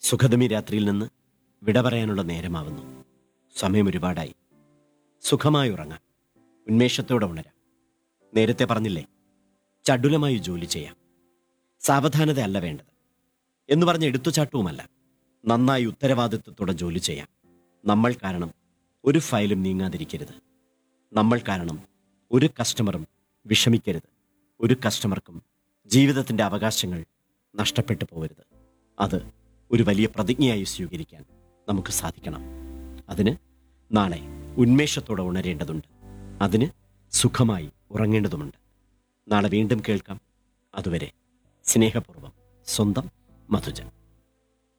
സുഖദമി രാത്രിയിൽ നിന്ന് വിട പറയാനുള്ള നേരമാവുന്നു സമയം ഒരുപാടായി സുഖമായി ഉറങ്ങാം ഉന്മേഷത്തോടെ ഉണരാം നേരത്തെ പറഞ്ഞില്ലേ ചടുലമായി ജോലി ചെയ്യാം സാവധാനതയല്ല വേണ്ടത് എന്ന് പറഞ്ഞ എടുത്തുചാട്ടവുമല്ല നന്നായി ഉത്തരവാദിത്വത്തോടെ ജോലി ചെയ്യാം നമ്മൾ കാരണം ഒരു ഫയലും നീങ്ങാതിരിക്കരുത് നമ്മൾ കാരണം ഒരു കസ്റ്റമറും വിഷമിക്കരുത് ഒരു കസ്റ്റമർക്കും ജീവിതത്തിൻ്റെ അവകാശങ്ങൾ നഷ്ടപ്പെട്ടു പോകരുത് അത് ഒരു വലിയ പ്രതിജ്ഞയായി സ്വീകരിക്കാൻ നമുക്ക് സാധിക്കണം അതിന് നാളെ ഉന്മേഷത്തോടെ ഉണരേണ്ടതുണ്ട് അതിന് സുഖമായി ഉറങ്ങേണ്ടതുമുണ്ട് നാളെ വീണ്ടും കേൾക്കാം അതുവരെ സ്നേഹപൂർവ്വം സ്വന്തം മധുജൻ